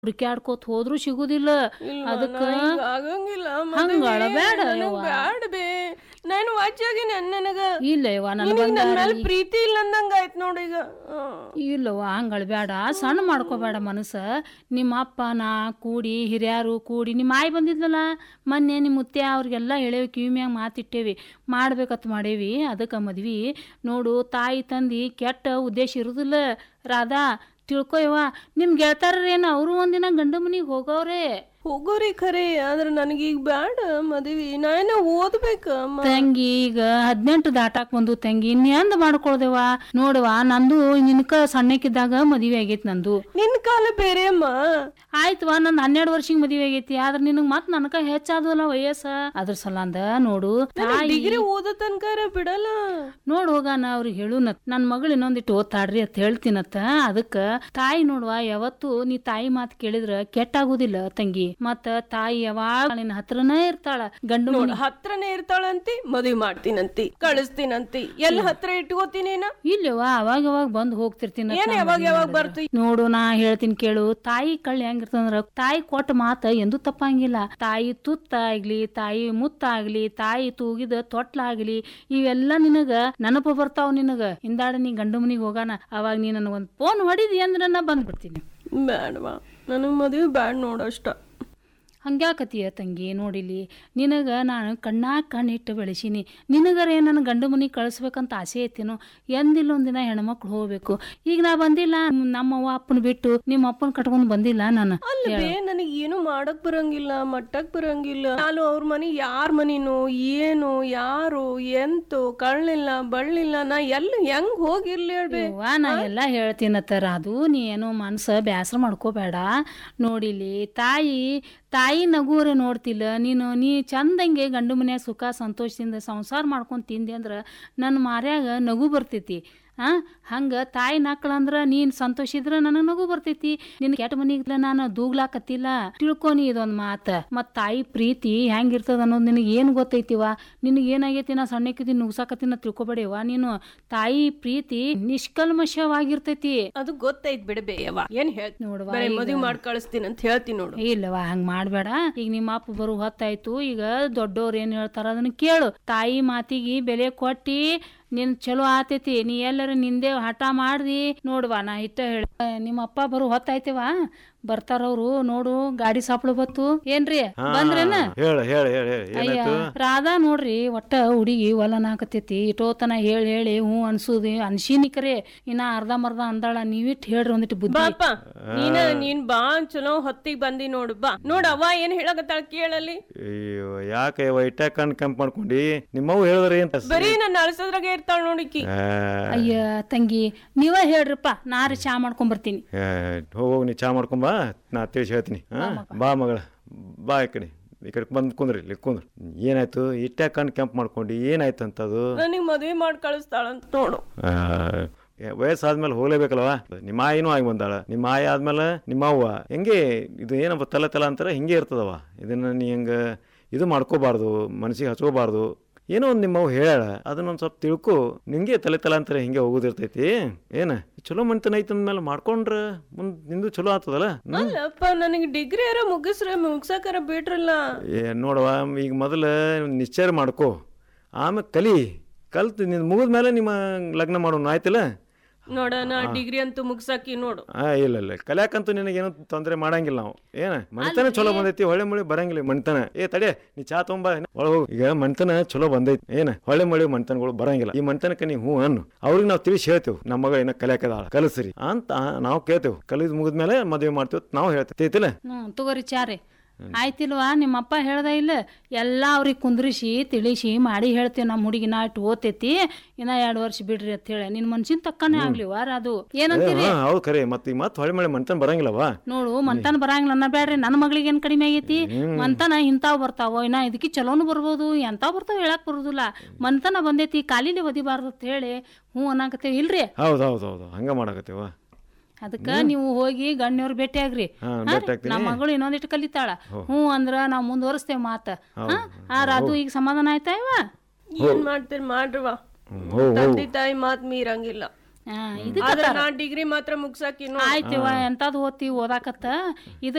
ಹುಡುಕ್ಯಾಡ್ಕೋತ ಹೋದ್ರು ಸಿಗುದಿಲ್ಲ ಅದಕ್ಕ ಆಗಂಗಿಲ್ಲ ಹಂಗ ಅಳಬ್ಯಾಡ ಯವ್ವ. ಬ್ಯಾಡ ಬೇ ನಾನು ವಾಚಾಗಿ ನನಗ ಇಲ್ಲ ಯವ್ವ ನನ್ ನಿನಗ್ ನನ್ ಬಂಗಾರಿ ಮೇಲೆ ಪ್ರೀತಿ ಇಲ್ಲ ಅಂದಂಗ ಆಯ್ತು ನೋಡಿ ಈಗ ಆ. ಇಲ್ಲವ್ವ ಹಂಗಳ ಬೇಡ ಸಣ್ಣ ಮಾಡ್ಕೋಬೇಡ ಮನಸ್ಸ ನಿಮ್ಮ ಅಪ್ಪ ನಾ ಕೂಡಿ ಹಿರಿಯರು ಕೂಡಿ ನಿಮ್ಮ ಆಯಿ ಬಂದಿದ್ಲಲ್ಲ ಮೊನ್ನೆ ನಿಮ್ಮ ಮುತ್ತೆ ಅವ್ರಿಗೆಲ್ಲ ಹೇಳೇವಿ ಕಿವಿ ಮ್ಯಾಗ ಮಾತಿಟ್ಟೇವಿ ಮಾಡ್ಬೇಕತ್ ಮಾಡೇವಿ ಅದಕ್ಕೆ ಮದ್ವಿ ನೋಡು ತಾಯಿ ತಂದಿ ಕೆಟ್ಟ ಉದ್ದೇಶ ಇರುದಿಲ್ಲ ರಾಧಾ ತಿಳ್ಕೊಯವ್ವ ನಿಮ್ ಗೆಳತಾರೇನು ಅವರು ಒಂದಿನ ಗಂಡ ಮನಿಗೆ ಹೋಗವ್ರೆ ಹೋಗೋರಿ ಖರೆ ಆದ್ರ ನನಗೀಗ ಬ್ಯಾಡ ಮದ್ವಿ ನಾನು ಓದ್ಬೇಕ ಅಮ್ಮ ತಂಗಿ ಈಗ ಹದಿನೆಂಟು ದಾಟಾಕ್ ಬಂದು ತಂಗಿ ಇನ್ನೆಂದ ಮಾಡ್ಕೊಳ್ದೇವ ನೋಡುವ ನಂದು ನಿನ್ಕ ಸಣ್ಣಕ್ಕಿದ್ದಾಗ ಮದುವೆ ಆಗೈತಿ ನಂದು ನಿನ್ ಕಾಲ ಬೇರೆ ಅಮ್ಮ ಆಯ್ತವಾ ನಂದು ಹನ್ನೆರಡು ವರ್ಷಕ್ಕೆ ಮದುವೆ ಆಗೈತಿ ಆದ್ರೆ ನಿನಗ್ ಮತ್ ನನಕ ಹೆಚ್ಚಾದಲ್ಲ ವಯಸ್ಸ ಅದ್ರ ಸಲಂದ ನೋಡು ತಾಯಿ ಡಿಗ್ರಿ ಓದೋ ತನಕ ಬಿಡಲ್ಲ ನೋಡ್ ಹೋಗಾನ ಅವ್ರಿಗೆ ಹೇಳುನತ್ ನನ್ ಮಗಳು ಇನ್ನೊಂದಿಟ್ಟು ಓದ್ತಾಡ್ರಿ ಅಂತ ಹೇಳ್ತೀನತ್ತ ಅದಕ್ಕ ತಾಯಿ ನೋಡುವ ಯಾವತ್ತು ನೀ ತಾಯಿ ಮಾತು ಕೇಳಿದ್ರ ಕೆಟ್ಟಾಗುದಿಲ್ಲ ತಂಗಿ ಮತ್ತ ತಾಯಿ ಯಾವಾಗ ನಿನ್ನ ಹತ್ರನೇ ಇರ್ತಾಳ ಗಂಡು ನೋಡ್ ಹತ್ರನೇ ಇರ್ತಾಳಂತಿ ಮದ್ವಿ ಮಾಡ್ತೀನಂತಿ ಕಳಿಸ್ತೀನಂತಿ ಎಲ್ಲಿ ಹತ್ರ ಇಟ್ಕೋತೀನಿ ನಾ ಇಲ್ಲವಾ ಅವಾಗ ಅವಾಗ ಬಂದ್ ಹೋಗ್ತಿರ್ತೀನಿ ಏನ್ ಯಾವಾಗ ಯಾವಾಗ ಬರ್ತಿ ನೋಡು ನಾ ಹೇಳ್ತೀನಿ ಕೇಳು ತಾಯಿ ಕಳ್ಳಿ ಹೆಂಗಿರ್ತಂದ್ರ ತಾಯಿ ಕೊಟ್ಟ ಮಾತ ಎಂದು ತಪ್ಪಂಗಿಲ್ಲ ತಾಯಿ ತುತ್ತ ಆಗ್ಲಿ ತಾಯಿ ಮುತ್ತ ಆಗ್ಲಿ ತಾಯಿ ತೂಗಿದ ತೊಟ್ಲಾಗ್ಲಿ ಇವೆಲ್ಲ ನಿನಗ ನೆನಪು ಬರ್ತಾವ ನಿನಗ ಹಿಂದಾಡ ನೀ ಗಂಡು ಮನಿಗ್ ಹೋಗಾನ ಅವಾಗ ನೀ ನನಗೊಂದ್ ಫೋನ್ ಹೊಡಿದಿ ಅಂದ್ರ ನಾ ಬಂದ್ಬಿಡ್ತೀನಿ ಬ್ಯಾಡವಾ ನನಗ್ ಮದ್ವಿ ಬ್ಯಾಡ್ ನೋಡಷ್ಟ ಹಂಗ್ಯಾಕತಿಯ ತಂಗಿ ನೋಡಿಲಿ ನಿನಗ ನಾನು ಕಣ್ಣಾಗ ಕಣ್ಣಿಟ್ಟು ಬೆಳೆಸೀನಿ ನಿನಗರೇ ನನ್ನ ಗಂಡು ಮನಿಗೆ ಕಳಿಸ್ಬೇಕಂತ ಆಸೆ ಐತೇನೋ ಎಂದಿಲ್ಲ ಒಂದಿನ ಹೆಣ್ಮಕ್ಳು ಹೋಗ್ಬೇಕು ಈಗ ನಾ ಬಂದಿಲ್ಲ ನಮ್ಮವ್ವ ಅಪ್ಪನ ಬಿಟ್ಟು ನಿಮ್ಮ ಅಪ್ಪನ ಕಟ್ಕೊಂಡು ಬಂದಿಲ್ಲ ನಾನು ಅಲ್ಲವೇ ನನಗ್ ಏನು ಮಾಡಕ್ ಬರಂಗಿಲ್ಲ ಮಟ್ಟಕ್ ಬರಂಗಿಲ್ಲ ನಾನು ಅವ್ರ ಮನಿ ಯಾರ್ ಮನಿನೋ ಏನು ಯಾರು ಎಂತು ಕಳ್ಳಿಲ್ಲ ಬಳ್ಳಿಲ್ಲ ನಾ ಎಲ್ಲಿ ಹೆಂಗ್ ಹೋಗಿರ್ಲಿ ಹೇಳ್ಬೇ ಅವ್ವ ನಾ ಎಲ್ಲ ಹೇಳ್ತೀನತ್ತರ ಅದು ನೀ ಏನೋ ಮನ್ಸ ಬ್ಯಾಸರ ಮಾಡ್ಕೋಬೇಡ ನೋಡಿಲಿ ತಾಯಿ ತಾಯಿ ನಗುವರೆ ನೋಡ್ತಿಲ್ಲ ನೀನು ನೀ ಚಂದಂಗೆ ಗಂಡು ಮನ್ಯಾಗ ಸುಖ ಸಂತೋಷದಿಂದ ಸಂಸಾರ ಮಾಡ್ಕೊಂಡು ತಿಂದೆ ಅಂದ್ರೆ ನನ್ನ ಮಾರ್ಯಾಗ ನಗು ಬರ್ತೈತಿ ಆ ಹಂಗ ತಾಯಿ ನಕ್ಕಳಂದ್ರ ನೀನ್ ಸಂತೋಷ ಇದ್ರ ನನಗ್ ನಗು ಬರ್ತೈತಿ ನಿನ್ ಕೆಟ್ಟ ಮನಿಗ್ಲ ನಾನು ದೂಗ್ಲಾಕತ್ತಿಲ್ಲ ತಿಳ್ಕೊನಿ ಇದೊಂದ್ ಮಾತ ಮತ್ ತಾಯಿ ಪ್ರೀತಿ ಹೆಂಗಿರ್ತದ ಅನ್ನೋದು ನಿನಗೆ ಏನ್ ಗೊತ್ತೈತಿವ ನಿನಗೆ ಏನಾಗೈತಿ ನಾ ಸಣ್ಣಕ್ಕಿದ್ದೀನಿ ನುಗ್ಸಾಕತ್ತಿನ ತಿಳ್ಕೊಬೇಡಿವ ನೀನು ತಾಯಿ ಪ್ರೀತಿ ನಿಷ್ಕಲ್ಮಶವಾಗಿರ್ತೈತಿ ಅದು ಗೊತ್ತೈತ್ ಬಿಡಬೇ ಯವ್ವ ಏನ್ ಹೇಳ್ ನೋಡುವ ಬರೀ ಮದ್ವಿ ಮಾಡಿ ಕಳಿಸ್ತೀನಿ ಅಂತ ಹೇಳ್ತೀನಿ ನೋಡು ಇಲ್ಲವ ಹಂಗ್ ಮಾಡ್ಬೇಡ ಈಗ ನಿಮ್ಮ ಅಪ್ಪ ಬರು ಹೊತ್ತಾಯ್ತು ಈಗ ದೊಡ್ಡವ್ರು ಏನ್ ಹೇಳ್ತಾರ ಅದನ್ನ ಕೇಳು ತಾಯಿ ಮಾತಿಗೆ ಬೆಲೆ ಕೊಟ್ಟಿ ನಿನ್ ಚಲೋ ಆತೈತಿ ನೀ ಎಲ್ಲರ ನಿಂದೆ ಹಠ ಮಾಡ್ದಿ ನೋಡ್ವಾ ನಾ ಇಟ್ಟ ಹೇಳ ನಿಮ್ಮ ಅಪ್ಪ ಬರು ಹೊತ್ತಾಯ್ತಿವ ಬರ್ತಾರವ್ರು ನೋಡು ಗಾಡಿ ಸಾಪ್ಳು ಬತ್ತು ಏನ್ರಿ ಬಂದ್ರೇನ ಹೇಳ ಹೇಳ ಹೇಳ ಹೇಳ ಅಯ್ಯ ಏನಾಯ್ತು ರಾಧಾ ನೋಡ್ರಿ ಒಟ್ಟ ಹುಡುಗಿ ಹೊಲನಾಕತೈತಿ ಇಟೋತನ ಹೇಳಿ ಹೇಳಿ ಹ್ಞೂ ಅನ್ಸುದಿ ಅನ್ಸಿನಿಕರೇ ಇನ್ನ ಅರ್ಧ ಮರ್ಧ ಅಂದಾಳ ನೀವಿಟ್ ಹೇಳ್ರಿ ಒಂದಿಟ್ಟು ಬುದ್ಧಿ ಬಾಪ ನೀನ ನೀನ್ ಬಾ ಚಲೋ ಹೊತ್ತಿಗೆ ಬಂದಿ ನೋಡು ಬಾ ನೋಡ್ ಅವ್ವ ಏನ್ ಹೇಳಕತ್ತಾಳ ಕೇಳಲ್ಲಿ ಅಯ್ಯೋ ಯಾಕೆ ವೈಟ ಕಣ್ ಕೆಂಪ್ ಮಾಡ್ಕೊಂಡಿ ನಿಮ್ಮವ್ ಹೇಳಿದ್ರೆ ಏನ್ ತಸ್- ಬರೀ ನನ್ನ ಅಳ್ಸೋದ್ರಾಗ ಇರ್ತಾಳ ನೋಡಿಕಿ ಆ, ಅಯ್ಯ ತಂಗಿ ನೀವ ಹೇಳ್ರಪ್ಪ ನಾರು ಚಾ ಮಾಡ್ಕೊಂಡ್ ಬರ್ತೀನಿ ಆ, ಹೋಗ್ ನೀ ಚಾ ಮಾಡ್ಕೊಂಬಾ ನಾ ತಿಳಿಸಿ ಹೇಳ್ತೀನಿ ಹಾ? ಬಾ ಮಗಳ ಬಾ ಈ ಕಡೆ ಈ ಕಡೆ ಬಂದ್ ಕುಂದ್ರಿ ಇಲ್ಲಿ ಕುಂದ್ರ ಏನಾಯ್ತು ಇಟ್ಟ ಕಣ್ ಕೆಂಪ್ ಮಾಡ್ಕೊಂಡು ಏನಾಯ್ತು ಅಂತದು ನನಗ್ ಮದ್ವಿ ಮಾಡಿ ಕಳಿಸ್ತಾಳಂತ ನೋಡು ಆ, ಏ, ವಯಸ್ಸಾದ್ಮೇಲೆ ಹೋಗ್ಲೇಬೇಕಲ್ವ ನಿಮ್ಮ ಆಯಿನೂ ಆಗಿ ಬಂದಾಳ ನಿಮ್ಮ ಆಯಿ ಆದ್ಮೇಲೆ ನಿಮ್ಮ ಅವ್ವ ಹೆಂಗೆ ಇದು ಏನಪ್ಪ ತಲೆ ತಲೆ ಅಂತಾರೆ ಹಿಂಗೆ ಇರ್ತದವ ಇದನ್ನ ನೀ ಹಂಗ ಇದು ಮಾಡ್ಕೋಬಾರ್ದು ಮನಸ್ಸಿಗೆ ಹಚ್ಕೋಬಾರ್ದು ಏನೋ ಒಂದು ನಿಮ್ಮವ್ ಹೇಳ ಅದನ್ನೊಂದು ಸ್ವಲ್ಪ ತಿಳ್ಕೊ ನಿಂಗೆ ತಲೆ ತಲೆ ಅಂತಾರೆ ಹಿಂಗೆ ಹೋಗೋದಿರ್ತೈತಿ ಏನ ಚಲೋ ಮನಿತನ ಐತೆ ಅಂದ್ಮೇಲೆ ಮಾಡ್ಕೊಂಡ್ರ ಮುಂದ್ ನಿಂದು ಚಲೋ ಆತದಲ್ಲ ಹ್ಮ್? ಅಲ್ಲಪ್ಪ ನನಗೆ ಡಿಗ್ರಿ ಯಾರ ಮುಗಿಸ್ರೆ ಮುಗ್ಸಕ್ಕಾರ ಬಿಟ್ರಲ್ಲ ಏ ನೋಡವ ಈಗ ಮೊದಲು ನಿಶ್ಚಯ ಮಾಡ್ಕೋ ಆಮೇಲೆ ಕಲಿ ಕಲ್ತು ನಿನ್ ಮುಗಿದ ಮೇಲೆ ನಿಮ್ಮ ಲಗ್ನ ಮಾಡೋಣ ಆಯ್ತಿಲ್ಲ ನೋಡ ನಾ ಡಿಗ್ರಿ ಅಂತೂ ಮುಗ್ಸಾಕಿ ನೋಡು ಆ ಇಲ್ಲ ಇಲ್ಲ ಕಲ್ಯಾಕಂತೂ ನಿನಗೇನು ತೊಂದರೆ ಮಾಡಂಗಿಲ್ಲ ನಾವು ಏನ ಮಣಿತನ ಚಲೋ ಬಂದೈತಿ ಹೊಳೆ ಮಳಿ ಬರಂಗಿಲ್ಲ ಮಣಿತನ ಏ ತಡೆ ನೀ ಚಾ ತೊಂಬ ಒಳಗೆ ಹೋಗು ಈಗ ಮಣಿತನ ಚಲೋ ಬಂದೈತಿ ಏನ ಹೊಳೆ ಮಳಿ ಮಣಿತನಗಳು ಬರಂಗಿಲ್ಲ ಈ ಮಣಿತನಕ್ಕೆ ನೀವು ಹ್ಞೂ ಅನ್ನು ಅವ್ರಿಗೆ ನಾವು ತಿಳಿಸಿ ಹೇಳ್ತೇವೆ ನಮ್ಮ ಮಗ ಏನ ಕಲ್ಯಾಕದಾಳ ಕಲಸ್ರಿ ಅಂತ ನಾವು ಕೇಳ್ತೇವೆ ಕಲಿದ್ ಮುಗಿದ್ಮೇಲೆ ಮದುವೆ ಮಾಡ್ತೇವೆ ನಾವು ಹೇಳ್ತೇವೆ ಐತಿಲ್ಲ ಹ್ಞೂ ತಗೋರಿ ಚಾರೆ ಆಯ್ತಿಲ್ವಾ ನಿಮ್ಮ ಅಪ್ಪ ಹೇಳ್ದ ಇಲ್ಲ ಎಲ್ಲ ಅವ್ರಿಗೆ ಕುಂದ್ರಿಸಿ ತಿಳಿಸಿ ಮಾಡಿ ಹೇಳ್ತೇವೆ ನಮ್ಮ ಹುಡುಗಿ ನಾ ಇಟ್ಟು ಓದ್ತೈತಿ ಇನ್ನ ಎರಡು ವರ್ಷ ಬಿಡ್ರಿ ಅಂತ ಹೇಳಿ ನಿನ್ ಮನ್ಸಿನ ತಕ್ಕನೇ ಆಗ್ಲಿ ವಾರ ಅದು ಏನಂತೀರಿ ಹಾ ಹೌದು ಖರೆ ಮತ್ತೆ ಈಗ ಮತ್ತೆ ಹೊಳೆ ಮಳಿ ಮಣಿತನ ಬರಂಗಿಲ್ಲವಾ ನೋಡು ಮಂತನ ಬರಂಗಿಲ್ಲ ಅನ್ನ ಬ್ಯಾಡ್ರಿ ನನ್ನ ಮಗಳಿಗೆ ಏನ್ ಕಡಿಮೆ ಆಗೈತಿ ಮಂತನ ಇಂತಾವ್ ಬರ್ತಾವ ಇನ್ನ ಇದಕ್ಕೆ ಚಲೋನು ಬರ್ಬೋದು ಎಂತಾವ್ ಬರ್ತಾವ ಹೇಳಕ್ ಬರುದಿಲ್ಲ ಮಂತನ ಬಂದೈತಿ ಕಾಲಿಲಿ ಒದಿಬಾರ್ದು ಅಂತ ಹೇಳಿ ಹ್ಞೂ ಅನ್ನಕತ್ತೇವ್ ಇಲ್ರಿ ಹೌದು ಹೌದು ಹೌದು ಹಂಗ ಮಾಡಕತ್ತೇವ ಅದಕ್ಕ ನೀವು ಹೋಗಿ ಗಣ್ಯವ್ರ ಭೇಟಿ ಆಗ್ರಿ ಹಾ, ಹಾ ಭೇಟಿ ರೀ? ಆಗ್ತೀನಿ. ನಮ್ಮ ಮಗಳು ಇನ್ನೊಂದಿಟ್ಟು ಕಲಿತಾಳ ಹ್ಞೂ ಅಂದ್ರ ನಾವ್ ಮುಂದುವರಿಸ್ತೇವ್ ಮಾತ ಹಾ ಆ ರಾಧು ಈಗ ಸಮಾಧಾನ ಆಯ್ತಾ ಇವ ಏನ್ ಮಾಡ್ತೀರಿ ಮಾಡ್ರವ ಹೋ ತಂದೆ ತಾಯಿ ಮಾತ್ ಮೀರಂಗಿಲ್ಲ ಹಾ ಇದು ಆದ್ರೆ ನಾ ಡಿಗ್ರಿ ಮಾತ್ರ ಮುಗ್ಸಾಕಿ ನೋಡು ಆಯ್ತಿವ ಎಂತದ್ ಓದ್ತಿ ಓದಾಕತ್ತ ಇದು